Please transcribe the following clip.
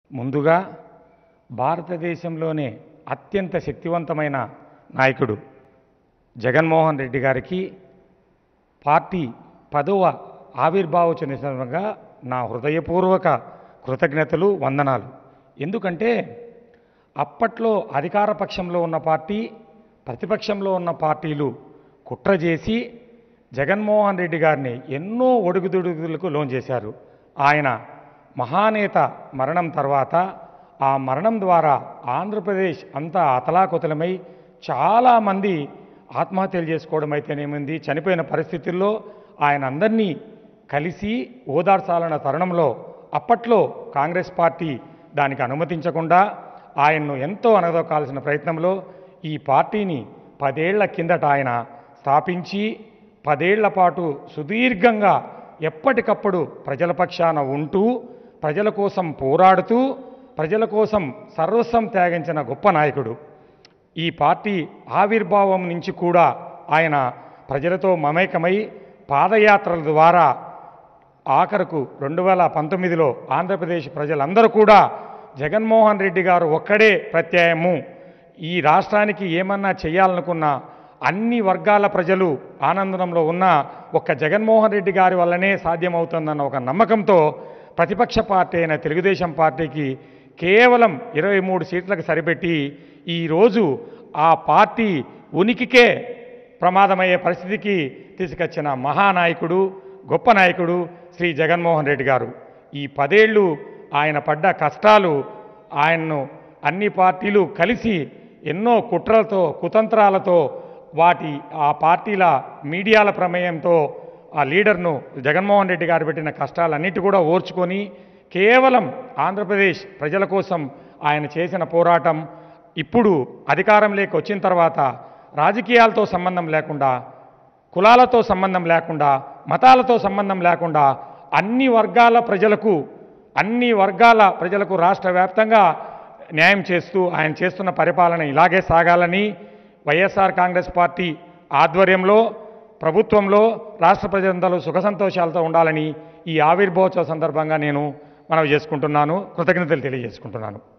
ముందుగా భారతదేశంలోనే అత్యంత శక్తివంతమైన నాయకుడు జగన్మోహన్ రెడ్డి గారికి పార్టీ పదవ ఆవిర్భావోత్సవ సందర్భంగా నా హృదయపూర్వక కృతజ్ఞతలు వందనాలు ఎందుకంటే అప్పట్లో అధికార పక్షంలో ఉన్న పార్టీ ప్రతిపక్షంలో ఉన్న పార్టీలు కుట్ర చేసి జగన్మోహన్ రెడ్డి గారిని ఎన్నో ఒడుగుదొడుగులకు లోన్ చేశారు ఆయన మహానేత మరణం తర్వాత ఆ మరణం ద్వారా ఆంధ్రప్రదేశ్ అంతా అతలాకుతలమై చాలామంది ఆత్మహత్యలు చేసుకోవడం అయితేనేమింది చనిపోయిన పరిస్థితుల్లో ఆయన అందరినీ కలిసి ఓదార్చాలన్న తరుణంలో అప్పట్లో కాంగ్రెస్ పార్టీ దానికి అనుమతించకుండా ఆయన్ను ఎంతో అనదొక్కాల్సిన ప్రయత్నంలో ఈ పార్టీని పదేళ్ల కిందట ఆయన స్థాపించి పదేళ్ల పాటు సుదీర్ఘంగా ఎప్పటికప్పుడు ప్రజల పక్షాన ఉంటూ ప్రజల కోసం పోరాడుతూ ప్రజల కోసం సర్వస్వం త్యాగించిన గొప్ప నాయకుడు ఈ పార్టీ ఆవిర్భావం నుంచి కూడా ఆయన ప్రజలతో మమేకమై పాదయాత్రల ద్వారా ఆఖరకు రెండు వేల పంతొమ్మిదిలో ఆంధ్రప్రదేశ్ ప్రజలందరూ కూడా జగన్మోహన్ రెడ్డి గారు ఒక్కడే ప్రత్యయము ఈ రాష్ట్రానికి ఏమన్నా చేయాలనుకున్నా అన్ని వర్గాల ప్రజలు ఆనందంలో ఉన్న ఒక్క జగన్మోహన్ రెడ్డి గారి వల్లనే సాధ్యమవుతుందన్న ఒక నమ్మకంతో ప్రతిపక్ష పార్టీ అయిన తెలుగుదేశం పార్టీకి కేవలం ఇరవై మూడు సీట్లకు సరిపెట్టి ఈరోజు ఆ పార్టీ ఉనికికే ప్రమాదమయ్యే పరిస్థితికి తీసుకొచ్చిన మహానాయకుడు గొప్ప నాయకుడు శ్రీ జగన్మోహన్ రెడ్డి గారు ఈ పదేళ్ళు ఆయన పడ్డ కష్టాలు ఆయన్ను అన్ని పార్టీలు కలిసి ఎన్నో కుట్రలతో కుతంత్రాలతో వాటి ఆ పార్టీల మీడియాల ప్రమేయంతో ఆ లీడర్ను జగన్మోహన్ రెడ్డి గారు పెట్టిన కష్టాలన్నిటి కూడా ఓర్చుకొని కేవలం ఆంధ్రప్రదేశ్ ప్రజల కోసం ఆయన చేసిన పోరాటం ఇప్పుడు అధికారంలోకి వచ్చిన తర్వాత రాజకీయాలతో సంబంధం లేకుండా కులాలతో సంబంధం లేకుండా మతాలతో సంబంధం లేకుండా అన్ని వర్గాల ప్రజలకు అన్ని వర్గాల ప్రజలకు రాష్ట్ర వ్యాప్తంగా న్యాయం చేస్తూ ఆయన చేస్తున్న పరిపాలన ఇలాగే సాగాలని వైఎస్ఆర్ కాంగ్రెస్ పార్టీ ఆధ్వర్యంలో ప్రభుత్వంలో రాష్ట్ర ప్రజలందరూ సుఖ సంతోషాలతో ఉండాలని ఈ ఆవిర్భావోత్సవ సందర్భంగా నేను మనవి చేసుకుంటున్నాను కృతజ్ఞతలు తెలియజేసుకుంటున్నాను